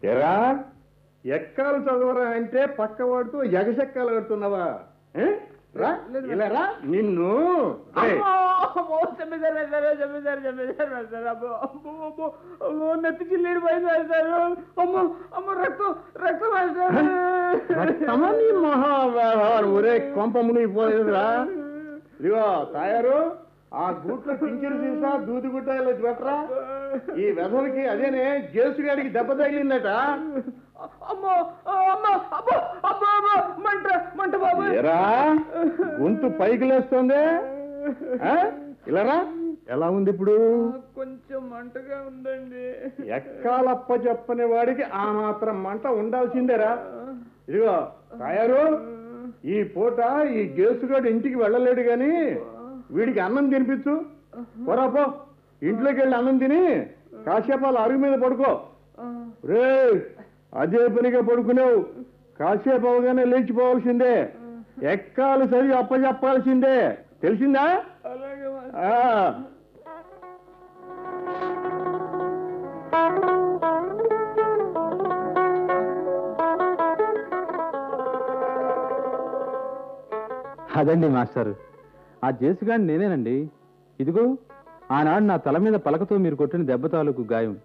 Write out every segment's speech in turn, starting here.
ఎరా ఎక్కాలు చదవరా అంటే పక్కవాడితో ఎగసెక్కాలు కడుతున్నావా ఏ? రా, ఇలా రా నిన్ను ఏయ్, అమ్మో చెప్పేశారు వేశారు చెప్పేశారు చెప్పేశారు వేశారు అమ్మో అమ్మో అమ్మో అమ్మో నెత్తి చిల్లీడు పోయింది వేశారు అమ్మో అమ్మో రక్తం రక్తం వేశారు రక్తమా నీ మహావ్యవహారం ఒరే కొంప మునిగిపోలేదురా ఇదిగో తాయారు ఆ గూట్లో పింఛరు సీసా దూది గుట్ట ఇలా పెట్టరా ఈ వెధలకి అదేనే జేసుగాడికి దెబ్బ తగిలిందట అమ్మో అమ్మో అమ్మో అమ్మో అమ్మో మంట మంట బాబు ఏరా గొంతు పైకి లేస్తుంది ఆ? ఇలా రా ఎలా ఉంది ఇప్పుడు కొంచెం మంటగా ఉందండి ఎక్కాలప్ప చెప్పని వాడికి ఆ మాత్రం మంట ఉండాల్సిందేరా ఇదిగో తాయారు ఈ పూట ఈ గేసుగాడు ఇంటికి వెళ్ళలేడు గాని వీడికి అన్నం తినిపించు పోరాపో ఇంట్లోకి వెళ్ళి అన్నం తిని కాసేపు అలా అరుగు మీద పడుకో రే అదే పనిగా పడుకునేవు కాసేపు అవగానే లేచిపోవాల్సిందే ఎక్కాలు సరి అప్పచెప్పాల్సిందే తెలిసిందా అలాగే ఆ అదండి మాస్టర్ ఆ జేసుగాడిని నేనేనండి ఇదిగో ఆనాడు నా తల మీద పలకతో మీరు కొట్టిన దెబ్బ తాలూకు గాయం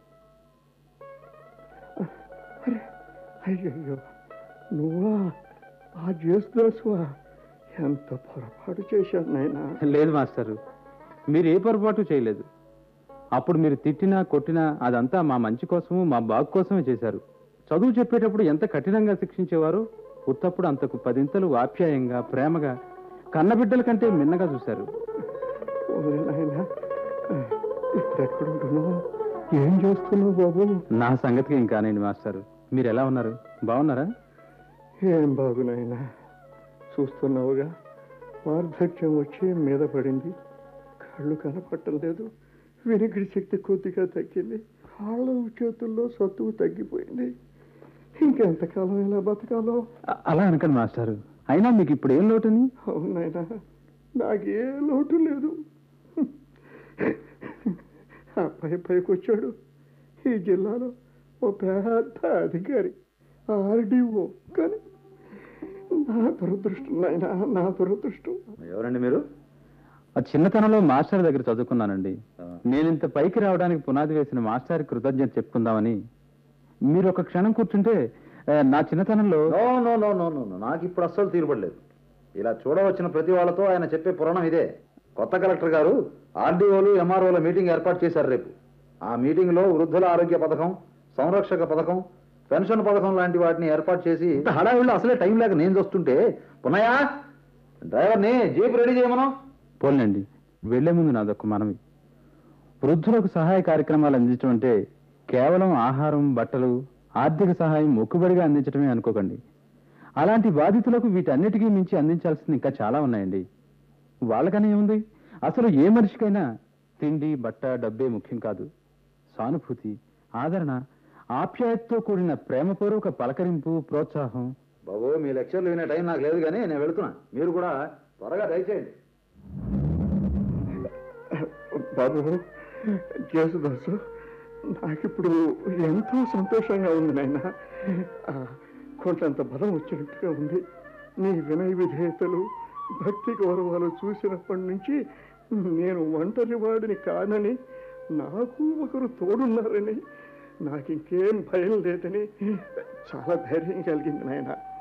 అయ్యయ్యో నువ్వా ఆ చేస్తువా ఎంత పొరపాటు చేశాను నాయనా లేదు మాస్టర్ మీరు ఏ పొరపాటు చేయలేదు అప్పుడు మీరు తిట్టినా కొట్టినా అదంతా మా మంచి కోసము మా బాగు కోసమే చేశారు చదువు చెప్పేటప్పుడు ఎంత కఠినంగా శిక్షించేవారు ఉత్తప్పుడు అంతకు పదింతలు ఆప్యాయంగా ప్రేమగా కన్నబిడ్డల కంటే మిన్నగా చూశారు ఓ నాయనా ఇప్పుడెక్కడుంటున్నావు ఏం చేస్తున్నావు బాబు నా సంగతికి ఇంకానండి మాస్టర్ మీరు ఎలా ఉన్నారు బాగున్నారా ఏం బాగునాయనా చూస్తున్నావుగా వార్ధక్యం వచ్చి మీద పడింది కళ్ళు కనపట్టం లేదు వినికిడి శక్తి కొద్దిగా తగ్గింది కాళ్ళు చేతుల్లో సత్తువు తగ్గిపోయింది ఇంకెంతకాలం ఇలా బతకాలో అ- అలా అనకండి మాస్టర్ అయినా మీకు ఇప్పుడు ఏం లోటుని అవునాయనా నాకే లోటు లేదు ఆ పై పైకి వచ్చాడు ఈ జిల్లాలో ఓ పెద్ద అధికారి ఆర్డీఓ కానీ నా దురదృష్టం నాయనా నా దురదృష్టం ఎవరండి మీరు ఆ చిన్నతనంలో మాస్టర్ దగ్గర చదువుకున్నానండి నేను ఇంత పైకి రావడానికి పునాది వేసిన మాస్టర్ కృతజ్ఞత చెప్పుకుందామని మీరు ఒక క్షణం కూర్చుంటే ఆ, నా చిన్నతనంలో no no no no no no. నాకు ఇప్పుడు అస్సలు తీరుబడలేదు ఇలా చూడవచ్చిన ప్రతి వాళ్ళతో ఆయన చెప్పే పురాణం ఇదే కొత్త కలెక్టర్ గారు ఆర్డీఓలు ఎంఆర్ఓల మీటింగ్ ఏర్పాటు చేశారు రేపు ఆ మీటింగ్లో వృద్ధుల ఆరోగ్య పథకం సంరక్షక పథకం పెన్షన్ పథకం లాంటి వాటిని ఏర్పాటు చేసి ఇంత హడావిడిలో అసలే టైం లేక నేను చూస్తుంటే పున్నయ్య డ్రైవర్ని జీప్ రెడీ చేయమను పోలేండి వెళ్లే ముందు నాదొక మనవి వృద్ధులకు సహాయ కార్యక్రమాలు అందించడం అంటే కేవలం ఆహారం బట్టలు ఆర్థిక సహాయం మొక్కుబడిగా అందించడమే అనుకోకండి అలాంటి బాధితులకు వీటన్నిటికీ మించి అందించాల్సింది ఇంకా చాలా ఉన్నాయండి వాళ్ళకనే ఏముంది అసలు ఏ మనిషికైనా తిండి బట్ట డబ్బే ముఖ్యం కాదు సానుభూతి ఆదరణ ఆప్యాయతతో కూడిన ప్రేమపూర్వక పలకరింపు ప్రోత్సాహం బాబు మీ లెక్చర్లు వినే టైం నాకు లేదు కానీ నేను వెళుతున్నా మీరు కూడా త్వరగా దయచేయండి బాబు జేసుదాసు నాకిప్పుడు ఎంతో సంతోషంగా ఉంది నాయన కొండంత బలం వచ్చినట్టుగా ఉంది నీ వినయ విధేయతలు భక్తి గౌరవాలు చూసినప్పటి నుంచి నేను ఒంటరి వాడిని కానని నాకు ఒకరు తోడున్నారని నాకు ఇంకేం భయం లేదని చాలా ధైర్యం కలిగింది నాయన